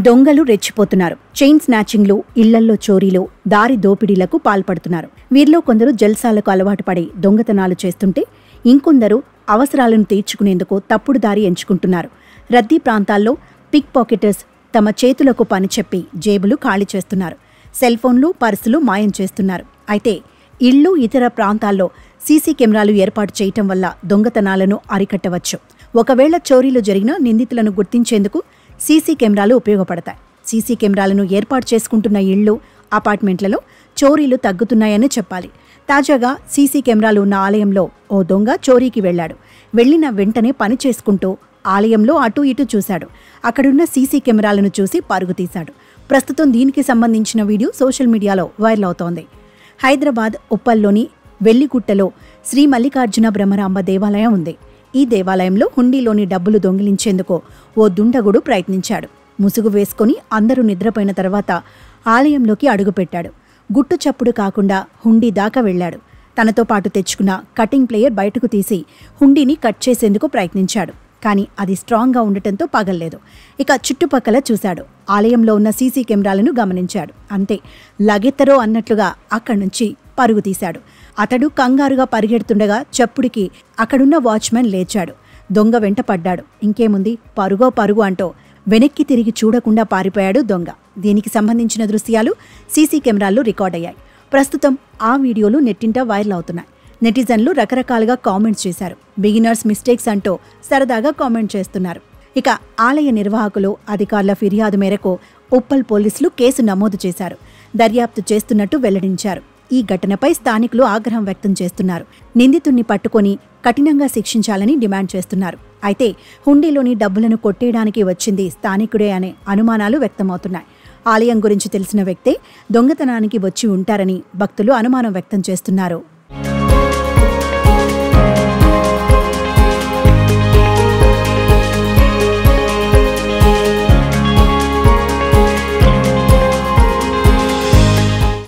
దొంగలు రెచ్చిపోతున్నారు చైన్ స్నాచింగ్లు ఇళ్లల్లో చోరీలు దారి దోపిడీలకు పాల్పడుతున్నారు వీరిలో కొందరు జల్సాలకు అలవాటు పడి దొంగతనాలు చేస్తుంటే ఇంకొందరు అవసరాలను తీర్చుకునేందుకు తప్పుడు దారి ఎంచుకుంటున్నారు రద్దీ ప్రాంతాల్లో పిక్ పాకెటర్స్ తమ చేతులకు పని చెప్పి జేబులు ఖాళీ చేస్తున్నారు సెల్ ఫోన్లు పర్సులు మాయం చేస్తున్నారు అయితే ఇళ్ళు ఇతర ప్రాంతాల్లో సీసీ కెమెరాలు ఏర్పాటు చేయటం వల్ల దొంగతనాలను అరికట్టవచ్చు ఒకవేళ చోరీలు జరిగినా నిందితులను గుర్తించేందుకు సీసీ కెమెరాలు ఉపయోగపడతాయి సీసీ కెమెరాలను ఏర్పాటు చేసుకుంటున్న ఇళ్ళు అపార్ట్మెంట్లలో చోరీలు తగ్గుతున్నాయని చెప్పాలి తాజాగా సీసీ కెమెరాలు ఉన్న ఆలయంలో ఓ దొంగ చోరీకి వెళ్ళాడు వెళ్ళిన వెంటనే పని చేసుకుంటూ ఆలయంలో అటూ ఇటూ చూశాడు అక్కడున్న సీసీ కెమెరాలను చూసి పరుగు తీశాడు ప్రస్తుతం దీనికి సంబంధించిన వీడియో సోషల్ మీడియాలో వైరల్ అవుతోంది హైదరాబాద్ ఉప్పల్లోని వెల్లిగుట్టలో శ్రీ మల్లికార్జున బ్రహ్మరాంబ దేవాలయం ఉంది ఈ దేవాలయంలో హుండీలోని డబ్బులు దొంగిలించేందుకు ఓ దుండగుడు ప్రయత్నించాడు ముసుగు వేసుకొని అందరూ నిద్రపోయిన తర్వాత ఆలయంలోకి అడుగుపెట్టాడు గుట్టు చప్పుడు కాకుండా హుండీ దాకా వెళ్ళాడు తనతో పాటు తెచ్చుకున్న కటింగ్ ప్లేయర్ బయటకు తీసి హుండీని కట్ చేసేందుకు ప్రయత్నించాడు కానీ అది స్ట్రాంగ్గా ఉండటంతో పగల్లేదు ఇక చుట్టుపక్కల చూశాడు ఆలయంలో ఉన్న సీసీ కెమెరాలను గమనించాడు అంతే లగెత్తరో అన్నట్లుగా అక్కడి నుంచి పరుగు తీశాడు అతడు కంగారుగా పరిగెడుతుండగా చప్పుడికి అక్కడున్న వాచ్మెన్ లేచాడు దొంగ వెంట పడ్డాడు ఇంకేముంది పరుగో పరుగు అంటూ వెనక్కి తిరిగి చూడకుండా పారిపోయాడు దొంగ దీనికి సంబంధించిన దృశ్యాలు సీసీ కెమెరాల్లో రికార్డ్ అయ్యాయి ప్రస్తుతం ఆ వీడియోలు నెట్టింట వైరల్ అవుతున్నాయి నెటిజన్లు రకరకాలుగా కామెంట్స్ చేశారు బిగినర్స్ మిస్టేక్స్ అంటూ సరదాగా కామెంట్ చేస్తున్నారు ఇక ఆలయ నిర్వాహకులు అధికారుల ఫిర్యాదు మేరకు ఉప్పల్ పోలీసులు కేసు నమోదు చేశారు దర్యాప్తు చేస్తున్నట్టు వెల్లడించారు ఈ ఘటనపై స్థానికులు ఆగ్రహం వ్యక్తం చేస్తున్నారు నిందితుణ్ణి పట్టుకొని కఠినంగా శిక్షించాలని డిమాండ్ చేస్తున్నారు అయితే హుండీలోని డబ్బులను కొట్టేయడానికి వచ్చింది స్థానికుడే అనే అనుమానాలు వ్యక్తమవుతున్నాయి ఆలయం గురించి తెలిసిన వ్యక్తే దొంగతనానికి వచ్చి ఉంటారని భక్తులు అనుమానం వ్యక్తం చేస్తున్నారు